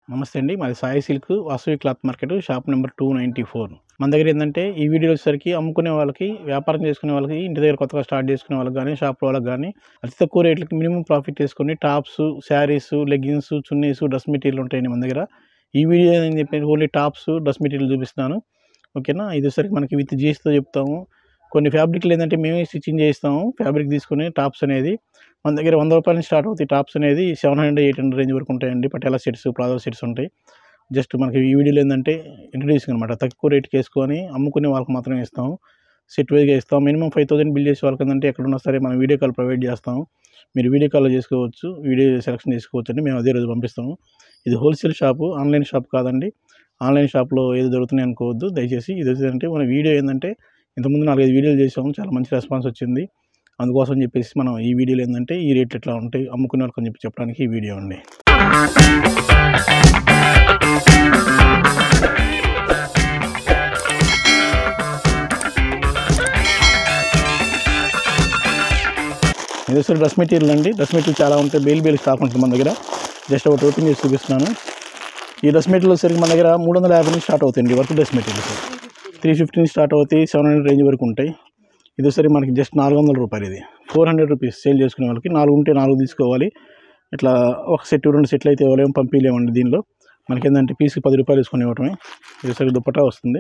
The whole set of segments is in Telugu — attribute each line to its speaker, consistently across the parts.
Speaker 1: నమస్తే అండి మాది Sai silk Vasavi cloth market shop number two ninety four మన దగ్గర ఏంటంటే ఈ వీడియో వచ్చేసరికి అమ్ముకునే వాళ్ళకి వ్యాపారం చేసుకునే వాళ్ళకి ఇంటి దగ్గర కొత్తగా స్టార్ట్ చేసుకునే వాళ్ళకి కానీ షాప్ వాళ్ళకి కానీ అతి తక్కువ రేట్లకి మినిమం ప్రాఫిట్ చేసుకుని tops saris leggings chunnis dress material ఉంటాయండి మన దగ్గర ఈ వీడియో అని చెప్పి ఓన్లీ టాప్స్ డ్రెస్ మెటీరియల్ చూపిస్తున్నాను ఓకేనా ఇది వచ్చేసరికి మనకి విత్ జీస్తో చెప్తాము కొన్ని ఫ్యాబ్రిక్లు ఏంటంటే మేమే స్టిచ్చింగ్ చేయిస్తాము ఫ్యాబ్రిక్ తీసుకుని టాప్స్ అనేది మన దగ్గర వంద రూపాయల నుంచి స్టార్ట్ అవుతాయి టాప్స్ అనేది seven hundred eight hundred range వరకు ఉంటాయండి పటేలా సెట్స్ ప్లాజో సెట్స్ ఉంటాయి జస్ట్ మనకి ఈ వీడియోలో ఏంటంటే ఇంట్రడ్యూసింగ్ అనమాట తక్కువ రేట్కి వేసుకొని అమ్ముకునే వాళ్ళకి మాత్రమే ఇస్తాము సెట్ వైజ్గా ఇస్తాం మినిమం ఫైవ్ థౌసండ్ బిల్ చేసే వాళ్ళకి ఏంటంటే ఎక్కడున్నా సరే మనం వీడియో కాల్ ప్రొవైడ్ చేస్తాము మీరు వీడియో కాల్లో చేసుకోవచ్చు వీడియో సెలెక్షన్ చేసుకోవచ్చు అండి మేము అదే రోజు పంపిస్తాము ఇది హోల్సేల్ షాపు ఆన్లైన్ షాప్ కాదండి ఆన్లైన్ షాప్లో ఏది దొరుకుతున్నాయి అనుకోవద్దు దయచేసి ఇది ఏంటంటే మన వీడియో ఏంటంటే ఇంతకుముందు నాలుగైదు వీడియోలు చేసాము చాలా మంచి రెస్పాన్స్ వచ్చింది అందుకోసం చెప్పేసి మనం ఈ వీడియోలో ఏంటంటే ఈ రేట్లు ఎట్లా ఉంటాయి అమ్ముకునే వాళ్ళకి అని చెప్పి చెప్పడానికి ఈ వీడియో అండి ఇది వచ్చి డ్రెస్ మెటీరియల్ అండి డ్రెస్ మెటీరియల్ చాలా ఉంటాయి బేల్ బేల్ స్టాక్ ఉంటుంది మన దగ్గర జస్ట్ ఒకటి ఓపెన్ చేసి చూపిస్తున్నాను ఈ డ్రెస్ మెటీరియల్ వచ్చేసరికి మన దగ్గర మూడు వందల యాభై నుంచి స్టార్ట్ అవుతాయండి work dress materials three fifty నుంచి స్టార్ట్ అవుతాయి సెవెన్ హండ్రెడ్ రేంజ్ వరకు ఉంటాయి ఇది సరే మనకి జస్ట్ నాలుగు వందల రూపాయలు ఇది ఫోర్ హండ్రెడ్ రూపీస్ సేల్ చేసుకునే వాళ్ళకి నాలుగు ఉంటే నాలుగు తీసుకోవాలి ఇట్లా ఒక సెట్ రెండు సెట్లు అయితే ఇవ్వలేము పంపించలేమండి దీనిలో మనకి ఏంటంటే పీస్కి పది రూపాయలు తీసుకొని ఇవ్వటమే ఇది సరే దుప్పటా వస్తుంది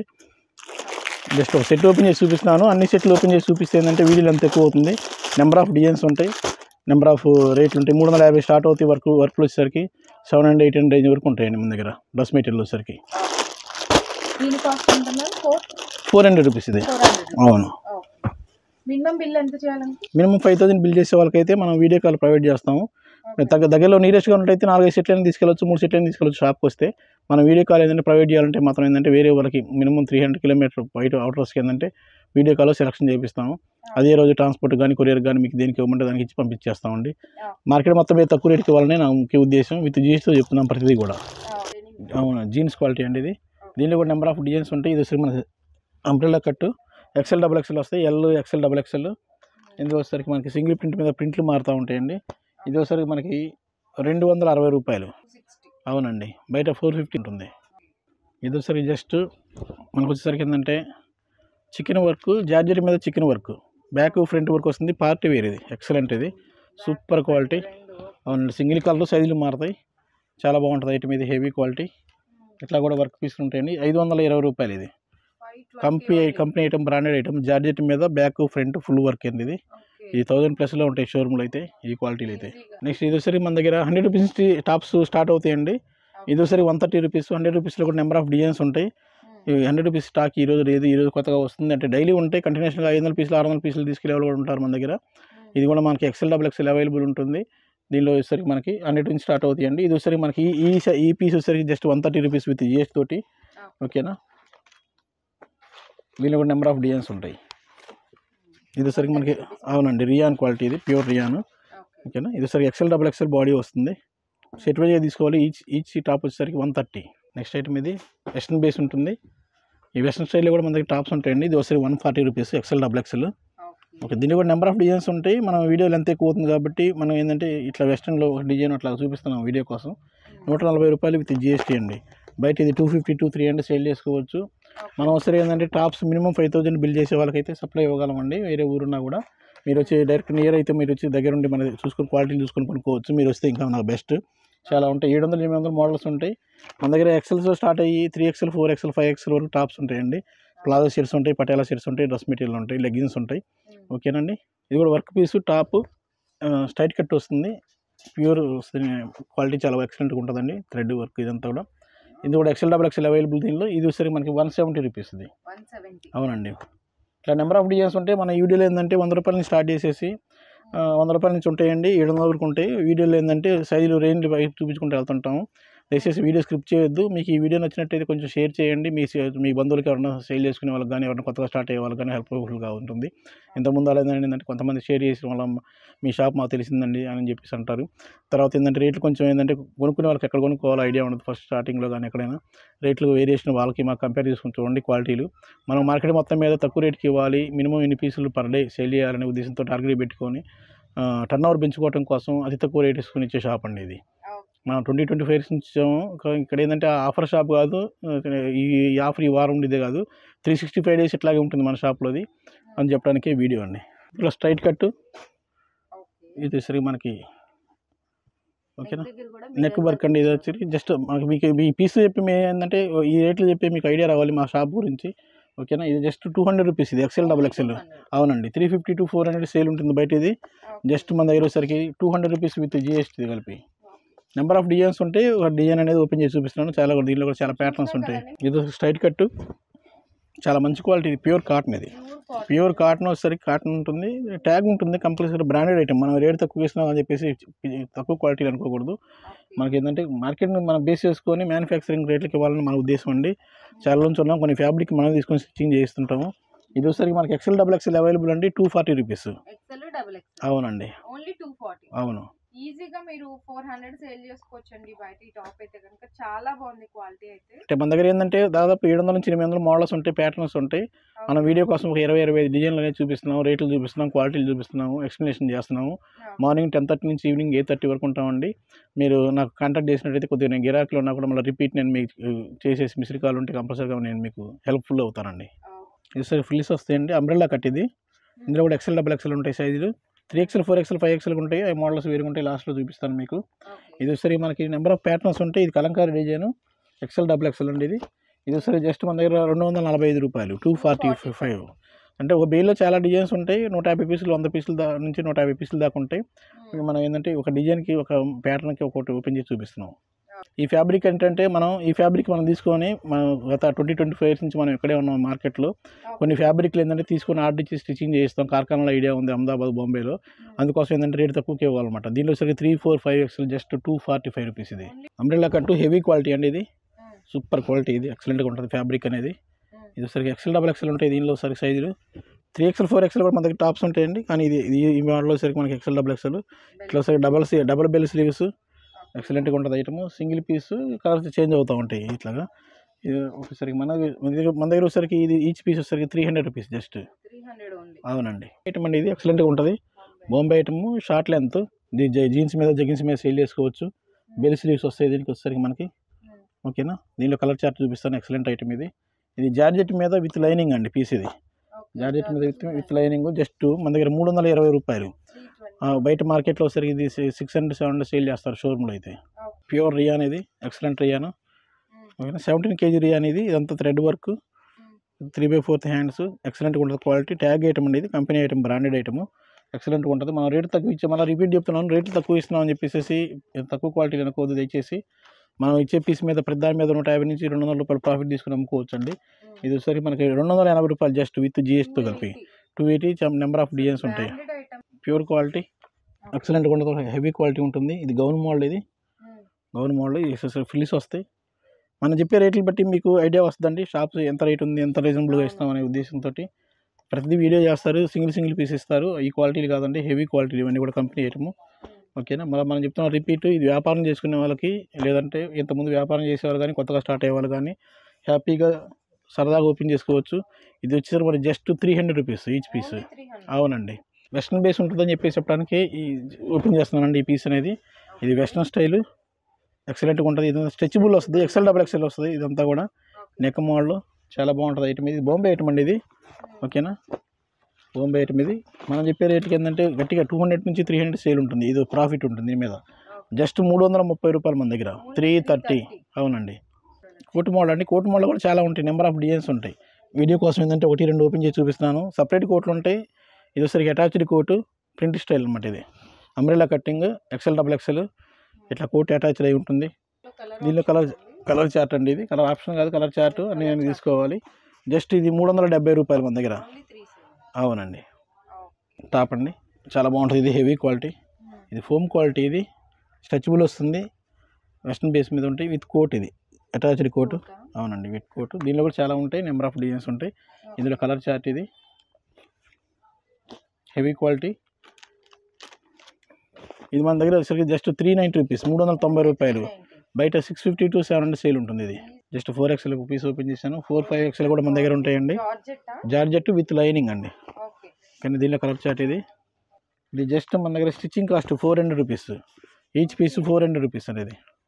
Speaker 1: జస్ట్ ఒక సెట్ ఓపెన్ చేసి చూపిస్తున్నాను అన్ని సెట్లు ఓపెన్ చేసి చూపిస్తే ఏంటంటే వీడియోలు ఎంత ఎక్కువ అవుతుంది నెంబర్ ఆఫ్ డిజైన్స్ ఉంటాయి నెంబర్ ఆఫ్ రేట్లు ఉంటాయి మూడు వందల యాభై స్టార్ట్ అవుతాయి వర్క్ వర్క్లు వచ్చేసరికి seven hundred eight hundred range వరకు ఉంటాయండి మన దగ్గర డ్రెస్ మెటీరియల్ వచ్చేసరికి
Speaker 2: దీని కాస్ట్ ఎంత ma'am four
Speaker 1: four hundred rupees ఇది
Speaker 2: ఫోర్ హండ్రెడ్
Speaker 1: అవును
Speaker 2: మినిమం బిల్ ఎంత చేయాలంటే
Speaker 1: మినిమం ఫైవ్ థౌసండ్ బిల్ చేసే వాళ్ళకైతే మనం వీడియో కాల్ ప్రొవైడ్ చేస్తాము దగ్గర దగ్గరలో నీరెస్ట్గా ఉన్నట్టయితే నాలుగైదు సెట్లని తీసుకెళ్ళచ్చు మూడు సెట్లని తీసుకెళ్ళచ్చు షాప్కి వస్తే మనం వీడియో కాల్ ఏంటంటే ప్రొవైడ్ చేయాలంటే మాత్రం ఏంటంటే వేరే వాళ్ళకి మినిమం త్రీ హండ్రెడ్ కిలోమీటర్ బయట అవుటర్స్కి ఏంటంటే వీడియో కాల్లో సెలెక్షన్ చేపిస్తాము అదే రోజు ట్రాన్స్పోర్ట్ కానీ కొరియర్ కానీ మీకు దేనికి ఇవ్వమంటే దానికి ఇచ్చి పంపించేస్తామండి మార్కెట్ మొత్తం మీద తక్కువ రేటుకి ఇవ్వాలని నా ముఖ్య ఉద్దేశం విత్ జీస్తో చెప్తున్నాం ప్రతిదీ కూడా అవును జీన్స్ క్వాలిటీ అండి ఇది దీనిలో కూడా నెంబర్ ఆఫ్ డిజైన్స్ ఉంటాయి ఇది వచ్చి మన umbrella cut XL double XL వస్తాయి ఎల్ ఎక్సెల్ డబుల్ ఎక్సెల్ ఇందులో వచ్చేసరికి మనకి సింగిల్ ప్రింట్ మీద ప్రింట్లు మారుతూ ఉంటాయండి ఇది వచ్చేసరికి మనకి రెండు వందల అరవై రూపాయలు
Speaker 2: సిక్స్టీ
Speaker 1: అవునండి బయట ఫోర్ ఫిఫ్టీ ఉంటుంది ఇది వచ్చేసరికి జస్ట్ మనకు వచ్చేసరికి ఏంటంటే చికెన్ వర్క్ జార్జరీ మీద chicken work back front work వస్తుంది పార్టీ వేర్ ఇది ఎక్సలెంట్ ఇది సూపర్ క్వాలిటీ అవునండి సింగిల్ కలర్ సైజులు మారుతాయి చాలా బాగుంటుంది ఐటమ్ ఇది హెవీ క్వాలిటీ ఇట్లా కూడా వర్క్ పీసులు ఉంటాయండి ఐదు వందల ఇరవై రూపాయలు ఇది company company item branded item georgette మీద బ్యాక్ ఫ్రంట్ ఫుల్ వర్క్ అండి ఇది ఇది థౌసండ్ ప్లస్లో ఉంటాయి షోరూమ్లో అయితే ఈ క్వాలిటీలు అయితే నెక్స్ట్ ఇది వచ్చరికి మన దగ్గర హండ్రెడ్ రూపీస్ నుంచి టాప్స్ స్టార్ట్ అవుతాయండి ఇది వచ్చరికి వన్ థర్టీ రూపీస్ హండ్రెడ్ రూపీస్లో కూడా నెంబర్ ఆఫ్ డిజైన్స్ ఉంటాయి ఈ హండ్రెడ్ రూపీస్ స్టాక్ ఈ రోజు లేదు ఈ రోజు కొత్తగా వస్తుంది అంటే డైలీ ఉంటాయి కంటిన్యూషన్గా ఐదు వందల పీసులు ఆరు వందల పీసులు తీసుకెళ్ళే వాళ్ళు కూడా ఉంటారు మన దగ్గర ఇది కూడా మనకి ఎక్సెల్ డబుల్ ఎక్సెల్ అవైలబుల్ ఉంటుంది దీనిలో వచ్చేసరికి మనకి హండ్రెడ్ నుంచి స్టార్ట్ అవుతాయండి ఇది వచ్చేసరికి మనకి ఈ ఈ స- ఈ పీస్ వచ్చేసరికి just one thirty rupees with GS తోటి ఓకేనా దీనిలో కూడా నెంబర్ ఆఫ్ డిజైన్స్ ఉంటాయి ఇది వచ్చరికి మనకి అవునండి రియాన్ క్వాలిటీ ఇది ప్యూర్ రియాన్ ఓకేనా ఇది వచ్చరికి ఎక్సెల్ డబుల్ ఎక్సెల్ బాడీ వస్తుంది సెట్ వైజ్గా తీసుకోవాలి ఈచ్ ఈచ్ టాప్ వచ్చేసరికి వన్ థర్టీ నెక్స్ట్ ఐటమ్ ఇది వెస్ట్రన్ బేస్ ఉంటుంది ఈ వెస్ట్రన్ స్టైల్లో కూడా మన దగ్గర టాప్స్ ఉంటాయండి ఇది వచ్చరికి one forty rupees XL double XL okay దీనికి కూడా నెంబర్ ఆఫ్ డిజైన్స్ ఉంటాయి మనం వీడియోలు ఎంత ఎక్కువ అవుతుంది కాబట్టి మనం ఏంటంటే ఇట్లా వెస్ట్రన్లో ఒక డిజైన్ అట్లా చూపిస్తున్నాం వీడియో కోసం నూట నలభై రూపాయలు విత్ జిఎస్టీ అండి బయట ఇది two fifty two three hundred sale చేసుకోవచ్చు మనం ఒకసారి ఏంటంటే tops minimum five thousand bill చేసే వాళ్ళకైతే సప్లై ఇవ్వగలమండి వేరే ఊరున్నా కూడా మీరు వచ్చి డైరెక్ట్ నియర్ అయితే మీరు వచ్చి దగ్గర ఉండి మన చూసుకొని క్వాలిటీ చూసుకొని కొనుక్కోవచ్చు మీరు వస్తే ఇంకా నాకు బెస్ట్ చాలా ఉంటాయి ఏడు వందల ఎనిమిది వందల మోడల్స్ ఉంటాయి మన దగ్గర ఎక్సెల్స్ స్టార్ట్ అయ్యి three XL four XL five XL వరకు టాప్స్ ఉంటాయండి ప్లాజో షర్ట్స్ ఉంటాయి పటేలా షర్ట్స్ ఉంటాయి డ్రెస్ మెటీరియల్ ఉంటాయి లెగ్గిన్స్ ఉంటాయి ఓకేనండి ఇది కూడా work piece top straight cut వస్తుంది ప్యూర్ వస్తుంది క్వాలిటీ చాలా ఎక్సలెంట్గా ఉంటుందండి థ్రెడ్ వర్క్ ఇదంతా కూడా ఇది కూడా ఎక్సెల్ డబుల్ ఎక్సెల్ అవైలబుల్ దీనిలో ఇది వచ్చేసరికి మనకి వన్ సెవెంటీ రూపీస్ ఇది
Speaker 2: వన్ సెవెంటీ
Speaker 1: అవునండి ఇట్లా నెంబర్ ఆఫ్ డిజైన్స్ ఉంటాయి మన వీడియోలో ఏంటంటే వంద రూపాయల నుంచి స్టార్ట్ చేసేసి ఆ, వంద రూపాయల నుంచి ఉంటాయండి ఏడు వందల వరకు ఉంటాయి వీడియోలో ఏంటంటే సైజులు రేంజ్ బయట చూపించుకుంటూ వెళ్తుంటాము దయచేసి వీడియో స్క్రిప్ట్ చేయొద్దు మీకు ఈ వీడియో నచ్చినట్టయితే కొంచెం షేర్ చేయండి మీ సే- మీ బంధువులకి ఎవరైనా సేల్ చేసుకునే వాళ్ళకి కానీ ఎవరైనా కొత్తగా స్టార్ట్ అయ్యే వాళ్ళకి కానీ హెల్ప్ఫుల్గా ఉంటుంది ఇంతకుముందు అలా ఏంటంటే కొంతమంది షేర్ చేసిన వల్ల మీ షాప్ మాకు తెలిసిందండి అని చెప్పేసి అంటారు తర్వాత ఏంటంటే రేట్లు కొంచెం ఏంటంటే కొనుక్కునే వాళ్ళకి ఎక్కడ కొనుక్కోవాలో ఐడియా ఉండదు ఫస్ట్ స్టార్టింగ్లో కానీ ఎక్కడైనా రేట్లు వేరియేషన్ వాళ్ళకి మాకు కంపేర్ చేసుకుని చూడండి క్వాలిటీలు మనం మార్కెట్ మొత్తం మీద తక్కువ రేట్కి ఇవ్వాలి మినిమం ఎన్ని పీసులు పర్ డే సేల్ చేయాలనే ఉద్దేశంతో టార్గెట్ పెట్టుకొని టర్న్ ఓవర్ పెంచుకోవడం కోసం అతి తక్కువ రేట్ ఇసుకుని ఇచ్చే షాప్ అండి ఇది మనం ట్వంటీ ట్వంటీ ఫైవ్ నుంచి ఇచ్చాము కా- ఇక్కడ ఏంటంటే ఆఫర్ షాప్ కాదు ఇక్కడ ఈ ఈ ఆఫర్ ఈ వారం ఉండేదే కాదు త్రీ సిక్స్టీ ఫైవ్ డేస్ ఇట్లాగే ఉంటుంది మన షాప్లోది అని చెప్పడానికి వీడియో అండి ఇలా స్ట్రైట్ కట్
Speaker 2: ఓకే
Speaker 1: ఇది సరి మనకి ఓకేనా
Speaker 2: నెక్ దగ్గర కూడా
Speaker 1: నెక్ వర్క్ అండి ఇది వచ్చి జస్ట్ మనకి మీకు ఈ పీస్ చెప్పి మేము ఏంటంటే ఈ రేట్లు చెప్పి మీకు ఐడియా రావాలి మా షాప్ గురించి ఓకేనా ఇది జస్ట్ టూ హండ్రెడ్ రూపీస్ ఇది ఎక్సెల్ డబుల్ ఎక్సెల్ అవునండి three fifty to four hundred sale ఉంటుంది బయట ఇది జస్ట్ మన దగ్గర వచ్చేసరికి two hundred rupees with GST కలిపి నెంబర్ ఆఫ్ డిజైన్స్ ఉంటాయి ఒక డిజైన్ అనేది ఓపెన్ చేసి చూపిస్తున్నాను చాలా కూడా దీనిలో కూడా చాలా ప్యాటర్న్స్ ఉంటాయి ఇది స్ట్రైట్ కట్ చాలా మంచి క్వాలిటీ ఇది ప్యూర్ కాటన్ ఇది ప్యూర్ కాటన్ వచ్చేసరికి కాటన్ ఉంటుంది ట్యాగ్ ఉంటుంది కంపల్సరీ బ్రాండెడ్ ఐటమ్ మనం రేట్ తక్కువ ఇస్తున్నాం అని చెప్పేసి తక్కువ క్వాలిటీ అనుకోకూడదు మనకి ఏంటంటే మార్కెట్ మనం బేస్ చేసుకొని మ్యానుఫ్యాక్చరింగ్ రేట్లకి ఇవ్వాలని మన ఉద్దేశం అండి చాలా నుంచి ఉన్నాం కొన్ని ఫ్యాబ్రిక్ మనం తీసుకొని స్టిచ్చింగ్ చేస్తుంటాము ఇది వచ్చేసరికి మనకి ఎక్సెల్ డబుల్ ఎక్సెల్ అవైలబుల్ అండి two forty rupees
Speaker 2: XL double XL
Speaker 1: అవునండి
Speaker 2: ఓన్లీ టూ ఫార్టీ
Speaker 1: అవును
Speaker 2: ఈజీగా మీరు ఫోర్ హండ్రెడ్ సేల్ చేసుకోవచ్చండి బయట ఈ టాప్ అయితే కనుక చాలా బాగుంది క్వాలిటీ అయితే
Speaker 1: అంటే మన దగ్గర ఏంటంటే దాదాపు ఏడు వందల నుంచి ఎనిమిది వందల మోడల్స్ ఉంటాయి ప్యాటర్న్స్ ఉంటాయి మనం వీడియో కోసం ఒక ఇరవై ఇరవై ఐదు డిజైన్లు అనేది చూపిస్తున్నాం రేట్లు చూపిస్తున్నాం క్వాలిటీలు చూపిస్తున్నాము ఎక్స్ప్లెనేషన్ చేస్తున్నాము మార్నింగ్ టెన్ థర్టీ నుంచి ఈవినింగ్ ఎయిట్ థర్టీ వరకు ఉంటామండి మీరు నాకు కాంటాక్ట్ చేసినట్టయితే కొద్దిగా నేను గిరాకీలో ఉన్నా కూడా మళ్ళీ రిపీట్ నేను మీకు చేసేసి మిస్డ్ కాల్ ఉంటే కంపల్సరీగా నేను మీకు హెల్ప్ఫుల్ అవుతానండి ఇది సరే ఫ్రిల్స్ వస్తాయండి అంబ్రెల్లా కట్ ఇది ఇందులో కూడా ఎక్సెల్ డబుల్ ఎక్సెల్ ఉంటాయి సైజులు three XL four XL five XL ఉంటాయి ఆ మోడల్స్ వేరుగా ఉంటాయి లాస్ట్లో చూపిస్తాను మీకు ఇది వచ్చేసరికి మనకి నెంబర్ ఆఫ్ ప్యాటర్న్స్ ఉంటాయి ఇది Kalamkari design XL double XL అండి ఇది ఇది వచ్చేసరికి జస్ట్ మన దగ్గర రెండు వందల నలభై ఐదు రూపాయలు టూ ఫార్టీ ఫైవ్ అంటే ఒక బేల్లో చాలా డిజైన్స్ ఉంటాయి నూట యాభై పీసులు వంద పీసులు దా నుంచి నూట యాభై పీసులు దాకా ఉంటాయి ఇక మనం ఏంటంటే ఒక డిజైన్కి ఒక ప్యాటర్న్కి ఒకటి ఓపెన్ చేసి చూపిస్తున్నాం ఈ ఫ్యాబ్రిక్ ఏంటంటే మనం ఈ ఫ్యాబ్రిక్ మనం తీసుకొని మనం గత ట్వంటీ ట్వంటీ ఫైవ్ ఇయర్స్ నుంచి మనం ఇక్కడే ఉన్నాం మార్కెట్లో కొన్ని ఫ్యాబ్రిక్లు ఏంటంటే తీసుకొని ఆర్డర్ ఇచ్చి స్టిచ్చింగ్ చేస్తాం కార్ఖానాలో ఐడియా ఉంది అహ్మదాబాద్ బాంబేలో అందుకోసం ఏంటంటే రేట్ తక్కువకి ఇవ్వాలన్నమాట దీనిలో సరికి three four five XL just two forty five rupees ఇది అంబ్రెల్లా కట్టు హెవీ క్వాలిటీ అండి ఇది సూపర్ క్వాలిటీ ఇది ఎక్సలెంట్గా ఉంటుంది ఫ్యాబ్రిక్ అనేది ఇది సరికి ఎక్సెల్ డబల్ ఎక్సెల్ ఉంటాయి దీనిలో సరికి సైజులు త్రీ ఎక్సెల్ ఫోర్ ఎక్సెల్ కూడా మన దగ్గర టాప్స్ ఉంటాయండి కానీ ఇది ఇది ఈ మోడల్లో సరికి మనకి ఎక్సెల్ డబల్ ఎక్సెల్ ఇట్లా సరికి డబల్ డబల్ బెల్ స్లీవ్స్ ఎక్సలెంట్గా ఉంటుంది item single piece colours change అవుతూ ఉంటాయి ఇట్లాగా ఇది ఒకసారికి మన దగ్గర మన దగ్గర మన దగ్గర వచ్చేసరికి ఇది ఈచ్ పీస్ వచ్చేసరికి three hundred rupees just
Speaker 2: three hundred only
Speaker 1: అవునండి ఐటమ్ అండి ఇది ఎక్సలెంట్గా ఉంటుంది బాంబే ఐటమ్ షార్ట్ లెంత్ ఇది జీన్స్ మీద జగిన్స్ మీద సేల్ చేసుకోవచ్చు బెల్ స్లీవ్స్ వస్తాయి దీనికి వచ్చేసరికి మనకి ఓకేనా దీనిలో కలర్ చార్ట్ చూపిస్తాను ఎక్సలెంట్ ఐటమ్ ఇది ఇది జార్జెట్ మీద విత్ లైనింగ్ అండి పీస్ ఇది జార్జెట్ మీద విత్ విత్ లైనింగ్ జస్ట్ మన దగ్గర మూడు వందల ఇరవై రూపాయలు ఆ, బయట మార్కెట్లో వచ్చేసరికి ఇది six hundred seven hundred sale చేస్తారు షోరూమ్లో అయితే ప్యూర్ రియాన్ ఇది ఎక్సలెంట్ రియాన్ ఓకేనా సెవెంటీన్ కేజీ రియాన్ ఇది ఇదంతా thread work three by fourth hands ఎక్సలెంట్గా ఉంటుంది క్వాలిటీ ట్యాగ్ ఐటమ్ అండి ఇది కంపెనీ ఐటమ్ బ్రాండెడ్ ఐటమ్ ఎక్సలెంట్గా ఉంటుంది మనం రేట్ తక్కువ ఇచ్చే మళ్ళీ రిపీట్ చెప్తున్నాను రేట్లు తక్కువ ఇస్తున్నాం అని చెప్పేసి తక్కువ క్వాలిటీ అనుకోవద్దు దయచేసి మనం ఇచ్చే పీస్ మీద ప్రతి దాని మీద నూట యాభై నుంచి రెండు వందల రూపాయలు ప్రాఫిట్ తీసుకుని అమ్ముకోవచ్చు అండి ఇది వచ్చేసరికి మనకి రెండు వందల ఎనభై రూపాయలు జస్ట్ విత్ జిఎస్టీతో కలిపి two eighty number of designs ఉంటాయి
Speaker 2: ఐటమ్
Speaker 1: ప్యూర్ క్వాలిటీ ఎక్సలెంట్గా ఉంటుంది హెవీ క్వాలిటీ ఉంటుంది ఇది గౌన్ మోడల్ ఇది గౌన్ మోడల్ ఫిల్స్ వస్తాయి మనం చెప్పే రేట్లు బట్టి మీకు ఐడియా వస్తుందండి షాప్స్ ఎంత రేట్ ఉంది ఎంత రీజనబుల్గా ఇస్తాం అనే ఉద్దేశంతో ప్రతిదీ వీడియో చేస్తారు సింగిల్ సింగిల్ పీస్ ఇస్తారు ఈ క్వాలిటీలు కాదండి హెవీ క్వాలిటీ ఇవన్నీ కూడా కంపెనీ ఐటమ్ ఓకేనా మళ్ళీ మనం చెప్తున్నాం రిపీట్ ఇది వ్యాపారం చేసుకునే వాళ్ళకి లేదంటే ఇంతకుముందు వ్యాపారం చేసేవాళ్ళు కానీ కొత్తగా స్టార్ట్ అయ్యేవాళ్ళు కానీ హ్యాపీగా సరదాగా ఓపెన్ చేసుకోవచ్చు ఇది వచ్చేసరికి మరి just three hundred rupees each piece
Speaker 2: three hundred
Speaker 1: అవునండి వెస్ట్రన్ బేస్ ఉంటుందని చెప్పేసి చెప్పడానికి ఈ ఓపెన్ చేస్తున్నానండి ఈ పీస్ అనేది ఇది వెస్ట్రన్ స్టైల్ ఎక్సలెంట్గా ఉంటుంది ఇది స్ట్రెచబుల్ వస్తుంది ఎక్సెల్ డబల్ ఎక్సెల్ వస్తుంది ఇదంతా కూడా నెక్ మోడల్ చాలా బాగుంటుంది ఐటమ్ ఇది బాంబే ఐటమ్ అండి ఇది ఓకేనా బాంబే ఐటమ్ ఇది మనం చెప్పే రేట్కి ఏంటంటే గట్టిగా టూ హండ్రెడ్ నుంచి త్రీ హండ్రెడ్ సేల్ ఉంటుంది ఇది ప్రాఫిట్ ఉంటుంది దీని మీద జస్ట్ మూడు వందల ముప్పై రూపాయలు మన దగ్గర త్రీ థర్టీ అవునండి కోట్ మోడల్ అండి కోట్ మోడల్ కూడా చాలా ఉంటాయి నెంబర్ ఆఫ్ డిజైన్స్ ఉంటాయి వీడియో కోసం ఏంటంటే ఒకటి రెండు ఓపెన్ చేసి చూపిస్తున్నాను సపరేట్ కోట్లు ఉంటాయి ఇది వచ్చరికి అటాచ్డ్ కోటు ప్రింట్ స్టైల్ అనమాట ఇది umbrella cutting XL double XL ఇట్లా కోట్ అటాచ్డ్ అయి ఉంటుంది దీనిలో కలర్ కలర్ చార్ట్ అండి ఇది కలర్ ఆప్షన్ కాదు కలర్ చార్ట్ అన్ని నేను తీసుకోవాలి జస్ట్ ఇది మూడు వందల డెబ్బై రూపాయలు మన దగ్గర
Speaker 2: ఓన్లీ త్రీ
Speaker 1: అవునండి టాప్ అండి చాలా బాగుంటుంది ఇది హెవీ క్వాలిటీ ఇది ఫోమ్ క్వాలిటీ ఇది స్ట్రెచబుల్ వస్తుంది వెస్ట్రన్ బేస్ మీద ఉంటాయి విత్ కోట్ ఇది అటాచ్డ్ కోటు అవునండి విత్ కోట్ దీనిలో కూడా చాలా ఉంటాయి నెంబర్ ఆఫ్ డిజైన్స్ ఉంటాయి ఇందులో కలర్ చార్ట్ ఇది హెవీ క్వాలిటీ ఇది మన దగ్గర వచ్చేసరికి జస్ట్ త్రీ నైంటీ రూపీస్ మూడు వందల తొంభై రూపాయలు బయట six fifty two seven hundred sale ఉంటుంది ఇది just four XL piece open చేశాను ఫోర్ ఫైవ్ ఎక్స్ఎల్ కూడా మన దగ్గర ఉంటాయండి
Speaker 2: జార్జెట్టా
Speaker 1: జార్జెట్ విత్ లైనింగ్ అండి
Speaker 2: ఓకే
Speaker 1: కానీ దీనిలో కలర్ చార్ట్ ఇది ఇది జస్ట్ మన దగ్గర stitching cost four hundred rupees each piece four hundred rupees అనేది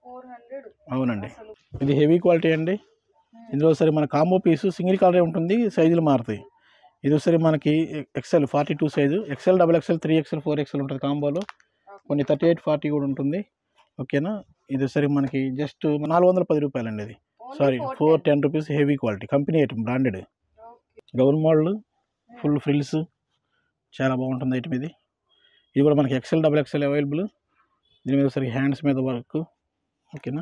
Speaker 1: అవునండి
Speaker 2: అసలు
Speaker 1: ఇది హెవీ క్వాలిటీ అండి ఇందులో సరే మన కాంబో పీసు సింగిల్ కలరే ఉంటుంది సైజులు మారుతాయి ఇది సరే మనకి XL forty two size XL double XL three XL four XL ఉంటుంది కాంబోలో కొన్ని థర్టీ ఎయిట్ ఫార్టీ కూడా ఉంటుంది ఓకేనా ఇది సరే మనకి జస్ట్ నాలుగు వందల పది రూపాయలండి ఇది
Speaker 2: Only
Speaker 1: sorry
Speaker 2: 410.
Speaker 1: Four ten rupees heavy quality company item branded
Speaker 2: Okay.
Speaker 1: Gown model full frills చాలా బాగుంటుంది ఐటమ్ ఇది ఇది కూడా మనకి ఎక్సెల్ డబల్ ఎక్సెల్ అవైలబుల్ దీని మీద సరికి హ్యాండ్స్ మీద వర్క్ ఓకేనా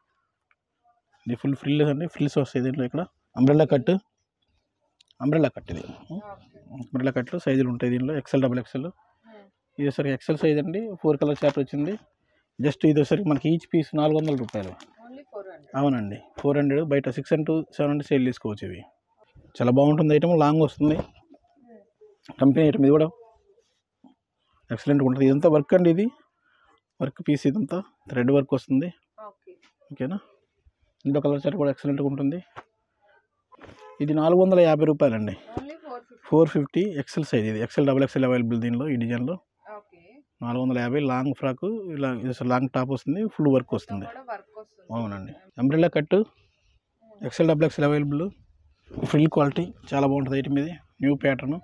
Speaker 1: ఇది ఫుల్ ఫ్రిల్స్ అండి ఫ్రిల్స్ వస్తాయి దీంట్లో ఇక్కడ అంబ్రెల్లా కట్ అంబ్రెల్లా కట్ ఇది
Speaker 2: Okay.
Speaker 1: అంబ్రెల్లా కట్లు సైజులు ఉంటాయి దీనిలో ఎక్సెల్ డబల్ ఎక్సెల్
Speaker 2: Hmm.
Speaker 1: ఇది సరికి ఎక్సెల్ సైజ్ అండి ఫోర్ కలర్ చార్ట్ వచ్చింది జస్ట్ ఇది సరికి మనకి ఈచ్ పీస్ నాలుగు వందల రూపాయలు
Speaker 2: Only 400.
Speaker 1: అవునండి ఫోర్ హండ్రెడ్ బయట six and two seven hundred sale తీసుకోవచ్చు ఇవి చాలా బాగుంటుంది ఐటమ్ లాంగ్ వస్తుంది
Speaker 2: Hmm.
Speaker 1: కంపెనీ ఐటమ్ ఇది కూడా ఎక్సలెంట్గా ఉంటుంది ఇదంతా వర్క్ అండి ఇది వర్క్ పీస్ ఇదంతా థ్రెడ్ వర్క్ వస్తుంది
Speaker 2: Okay.
Speaker 1: ఓకేనా ఇందులో కలర్ చార్ట్ కూడా ఎక్సలెంట్గా ఉంటుంది ఇది నాలుగు వందల యాభై రూపాయలండి
Speaker 2: Only 450.
Speaker 1: Four fifty XL size ఇది ఎక్సెల్ డబల్ ఎక్సెల్ అవైలబుల్ దీనిలో ఈ డిజైన్లో
Speaker 2: Okay.
Speaker 1: నాలుగు వందల యాభై లాంగ్ ఫ్రాక్ ఇలా ఇది అసలు లాంగ్ టాప్ వస్తుంది ఫుల్ వర్క్
Speaker 2: మొత్తం
Speaker 1: వస్తుంది
Speaker 2: కూడా వర్క్ వస్తుంది.
Speaker 1: అవునండి umbrella cut XL double XL available frill quality చాలా బాగుంటుంది ఐటమ్ ఇది న్యూ ప్యాటర్న్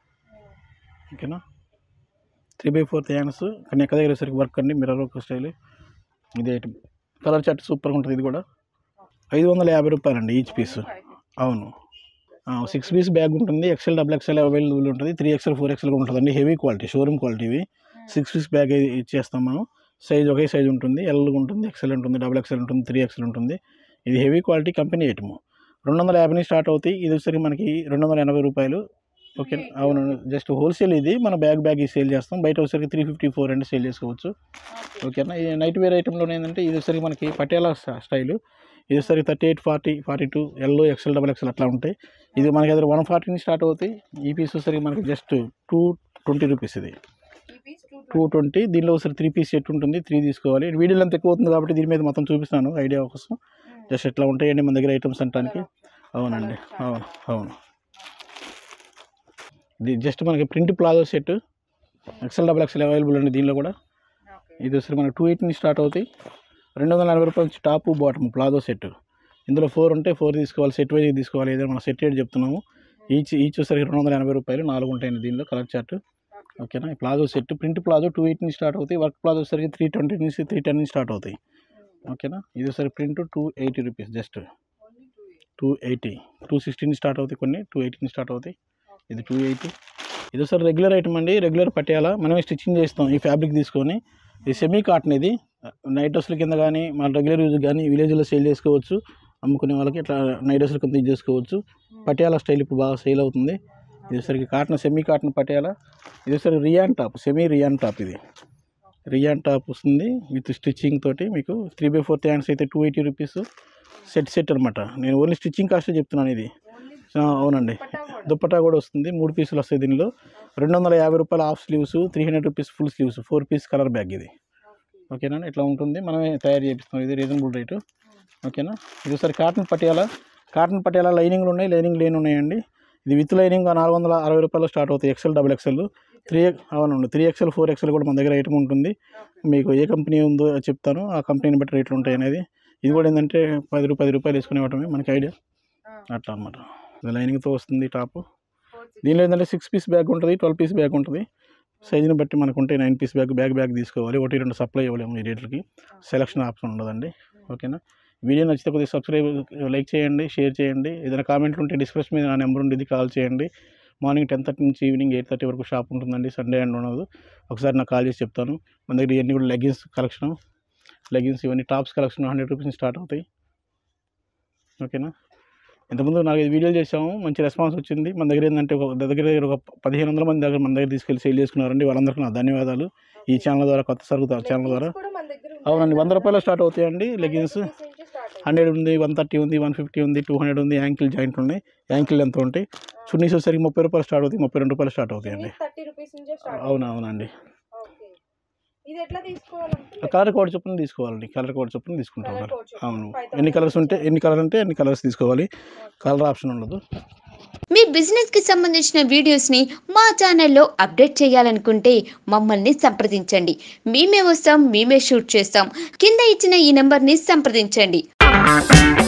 Speaker 1: ఓకేనా త్రీ బై ఫోర్త్ హ్యాండ్స్ కానీ ఎక్కడ దగ్గర సరికి వర్క్ అండి మిర్రర్ ఒక స్టైల్ ఇది ఐటమ్ కలర్ చార్ట్ సూపర్గా ఉంటుంది ఇది కూడా ఐదు వందల యాభై రూపాయలండి ఈచ్ పీస్
Speaker 2: 550.
Speaker 1: అవును సిక్స్ పీస్ బ్యాగ్ ఉంటుంది ఎక్సెల్ డబుల్ ఎక్సెల్ అవైలబుల్ ఉంటుంది త్రీ ఎక్సెల్ ఫోర్ ఎక్సెల్ కూడా ఉంటుందండి హెవీ క్వాలిటీ షోరూమ్ క్వాలిటీ ఇవి సిక్స్ పీస్ బ్యాగ్ ఇచ్చేస్తాం మనం సైజ్ ఒకే సైజ్ ఉంటుంది ఎల్ ఉంటుంది ఎక్సెల్ ఉంటుంది డబుల్ ఎక్సెల్ ఉంటుంది త్రీ ఎక్సెల్ ఉంటుంది ఇది హెవీ క్వాలిటీ కంపెనీ ఐటమ్ రెండు వందల యాభై నుంచి స్టార్ట్ అవుతాయి ఇది వచ్చేసరికి మనకి రెండు వందల ఎనభై రూపాయలు ఓకే అవును జస్ట్ హోల్సేల్ ఇది మన బ్యాగ్ బ్యాగ్ సేల్ చేస్తాం బయట వచ్చేసరికి three fifty four hundred sale చేసుకోవచ్చు
Speaker 2: Okay.
Speaker 1: ఓకేనా ఇది నైట్ వేర్ ఐటెంలో ఏంటంటే ఇది వచ్చేసరికి మనకి పటియాలా స్టైల్ ఇది వచ్చేసరికి thirty eight forty forty two yellow XL double XL అట్లా ఉంటాయి ఇది మనకి దగ్గర వన్ ఫార్టీ నుంచి స్టార్ట్ అవుతాయి ఈ పీస్ వచ్చేసరికి మనకి జస్ట్ టూ ట్వంటీ రూపీస్ ఇది
Speaker 2: ఈ piece 220.
Speaker 1: టూ ట్వంటీ దీనిలో ఒకసారి త్రీ పీస్ సెట్ ఉంటుంది త్రీ తీసుకోవాలి వీడియోలో అంత ఎక్కువ అవుతుంది కాబట్టి దీని మీద మొత్తం చూపిస్తాను ఐడియా కోసం
Speaker 2: Hmm.
Speaker 1: జస్ట్ ఎట్లా ఉంటాయండి మన దగ్గర ఐటమ్స్ అంటానికి
Speaker 2: Colour
Speaker 1: అవునండి
Speaker 2: option.
Speaker 1: అవును అవును ఇది జస్ట్ మనకి print palazzo set XL double XL available అండి దీనిలో కూడా
Speaker 2: Okay.
Speaker 1: ఇది వచ్చి మనకి టూ ఎయిట్ నుంచి స్టార్ట్ అవుతాయి రెండు వందల నలభై రూపాయల నుంచి టాప్ బాటమ్ ప్లాజో సెట్ ఇందులో ఫోర్ ఉంటే ఫోర్ తీసుకోవాలి సెట్ వైజ్ తీసుకోవాలి ఏదైనా మనం సెట్ రేట్ చెప్తున్నాము ఈచ్ ఈచ్ వచ్చేసరికి రెండు వందల ఎనభై రూపాయలు నాలుగు ఉంటాయండి దీనిలో కలర్ చార్ట్
Speaker 2: Okay.
Speaker 1: ఓకేనా ఈ palazzo set print palazzo two eight నుంచి స్టార్ట్ అవుతాయి వర్క్ ప్లాజో వచ్చేసరికి త్రీ ట్వంటీ నుంచి త్రీ టెన్ నుంచి స్టార్ట్ అవుతాయి
Speaker 2: Hmm.
Speaker 1: ఓకేనా ఇది వచ్చేసరికి print two eighty rupees just
Speaker 2: Only 280.
Speaker 1: Two eighty two sixty నుంచి స్టార్ట్ అవుతాయి కొన్ని టూ ఎయిటీ నుంచి స్టార్ట్ అవుతాయి ఇది టూ ఎయిటీ ఇది సార్ రెగ్యులర్ ఐటమ్ అండి రెగ్యులర్ పట్టేయాలా మనమే స్టిచ్చింగ్ చేస్తాం ఈ ఫ్యాబ్రిక్ తీసుకొని ఇది సెమీ కాటన్ ఇది నైట్ డ్రెస్ల కింద కానీ మన రెగ్యులర్ యూజ్ కానీ విలేజ్లో సేల్ చేసుకోవచ్చు అమ్ముకునే వాళ్ళకి ఇట్లా నైట్ డ్రెస్ల కింద యూజ్ చేసుకోవచ్చు పటియాలా స్టైల్ ఇప్పుడు బాగా సేల్ అవుతుంది ఇది సరికి కాటన్ సెమీ కాటన్ పటియాలా ఇది సరికి rayon top semi rayon top ఇది రియాన్ టాప్ వస్తుంది విత్ స్టిచ్చింగ్ తోటి మీకు త్రీ బై ఫోర్త్ హ్యాండ్స్ అయితే two eighty rupees set set అనమాట నేను ఓన్లీ స్టిచ్చింగ్ కాస్ట్ చెప్తున్నాను ఇది
Speaker 2: Only
Speaker 1: ఆ, అవునండి
Speaker 2: దుపట్టా కూడా.
Speaker 1: దుప్పటా కూడా వస్తుంది మూడు పీసులు వస్తాయి దీనిలో రెండు వందల యాభై రూపాయల half sleeves three hundred rupees full sleeves four piece colour bag ఇది
Speaker 2: Okay.
Speaker 1: ఓకేనా ఇట్లా ఉంటుంది మనమే తయారు చేపిస్తాం ఇది రీజనబుల్ రేటు ఓకేనా ఇది ఒకసారి కాటన్ పటియాలా కాటన్ పటియాలా లైనింగ్లు ఉన్నాయి లైనింగ్ లేని ఉన్నాయండి ఇది విత్ లైనింగ్ నాలుగు వందల అరవై రూపాయలు స్టార్ట్ అవుతాయి ఎక్సెల్ డబుల్ ఎక్సెల్ త్రీ అవునండి త్రీ ఎక్సెల్ ఫోర్ ఎక్సెల్ కూడా మన దగ్గర ఐటమ్ ఉంటుంది
Speaker 2: Okay.
Speaker 1: మీకు ఏ కంపెనీ ఉందో చెప్తాను ఆ కంపెనీని బట్టి రేట్లు ఉంటాయి అనేది ఇది కూడా ఏంటంటే పది రూపాయలు పది రూపాయలు వేసుకునే ఇవ్వటమే మనకి ఐడియా
Speaker 2: Ah,
Speaker 1: అట్లా అనమాట ఇది లైనింగ్తో వస్తుంది టాప్
Speaker 2: 460.
Speaker 1: దీనిలో ఏంటంటే సిక్స్ పీస్ బ్యాగ్ ఉంటుంది ట్వెల్వ్ పీస్ బ్యాగ్ ఉంటుంది సైజుని బట్టి మనకు ఉంటాయి nine piece bag bag bag తీసుకోవాలి ఒకటి రెండు సప్లై ఇవ్వలేము ఈ రేట్లకి సెలక్షన్ ఆప్షన్ ఉండదండి ఓకేనా వీడియో నచ్చితే కొద్దిగా సబ్స్క్రైబ్ లైక్ చేయండి షేర్ చేయండి ఏదైనా కామెంట్లు ఉంటే డిస్క్రిప్షన్ మీద నా నెంబర్ ఉండేది కాల్ చేయండి మార్నింగ్ టెన్ థర్టీ నుంచి ఈవినింగ్ ఎయిట్ థర్టీ వరకు షాప్ ఉంటుందండి సండే అండ్ ఉండదు ఒకసారి నాకు కాల్ చేసి చెప్తాను మన దగ్గర ఇవన్నీ కూడా లెగిన్స్ కలెక్షన్ లెగిన్స్ ఇవన్నీ టాప్స్ కలెక్షన్ హండ్రెడ్ రూపీస్ నుంచి స్టార్ట్ అవుతాయి ఓకేనా ఇంతకుముందు నాకు ఐదు వీడియోలు చేసాము మంచి రెస్పాన్స్ వచ్చింది మన దగ్గర ఏంటంటే ఒక దగ్గర దగ్గర ఒక పదిహేను వందల మంది దగ్గర మన దగ్గర తీసుకెళ్ళి సేల్ చేసుకున్నారండి వాళ్ళందరికీ నా ధన్యవాదాలు ఈ ఛానల్ ద్వారా కొత్త సరుకు ఛానల్ ద్వారా
Speaker 2: Leggings కూడా మన దగ్గర ఉంటాయి.
Speaker 1: అవునండి వంద రూపాయలు స్టార్ట్ అవుతాయండి లెగిన్స్
Speaker 2: 100 rupees నుంచి start అవుతాయి.
Speaker 1: హండ్రెడ్ ఉంది వన్ థర్టీ ఉంది వన్ ఫిఫ్టీ ఉంది టూ హండ్రెడ్ ఉంది యాంకిల్ జాయింట్ ఉన్నాయి యాంకిల్ ఎంత ఉంటాయి చున్నీస్ వచ్చేసరికి ముప్పై రూపాయలు స్టార్ట్ అవుతాయి ముప్పై రెండు రూపాయలు స్టార్ట్ అవుతాయండి
Speaker 2: Chunnīs 30 rupees నుంచే start
Speaker 1: అవును అవునండి
Speaker 2: ఓకే ఇది ఎట్లా తీసుకోవాలంటే
Speaker 1: కలర్ కోడ్ చొప్పున తీసుకోవాలండి కలర్ కోడ్ చొప్పున తీసుకుంటాం
Speaker 2: Colour
Speaker 1: మరి
Speaker 2: code చొప్పున.
Speaker 1: అవును
Speaker 2: 5000
Speaker 1: ఎన్ని కలర్స్ ఉంటే ఎన్ని కలర్ అంటే ఎన్ని కలర్స్ తీసుకోవాలి కలర్ ఆప్షన్ ఉండదు
Speaker 3: మీ బిజినెస్ కి సంబంధించిన వీడియోస్ ని మా ఛానల్లో అప్డేట్ చేయాలనుకుంటే మమ్మల్ని సంప్రదించండి మేమే వస్తాం మేమే షూట్ చేస్తాం కింద ఇచ్చిన ఈ నెంబర్ ని సంప్రదించండి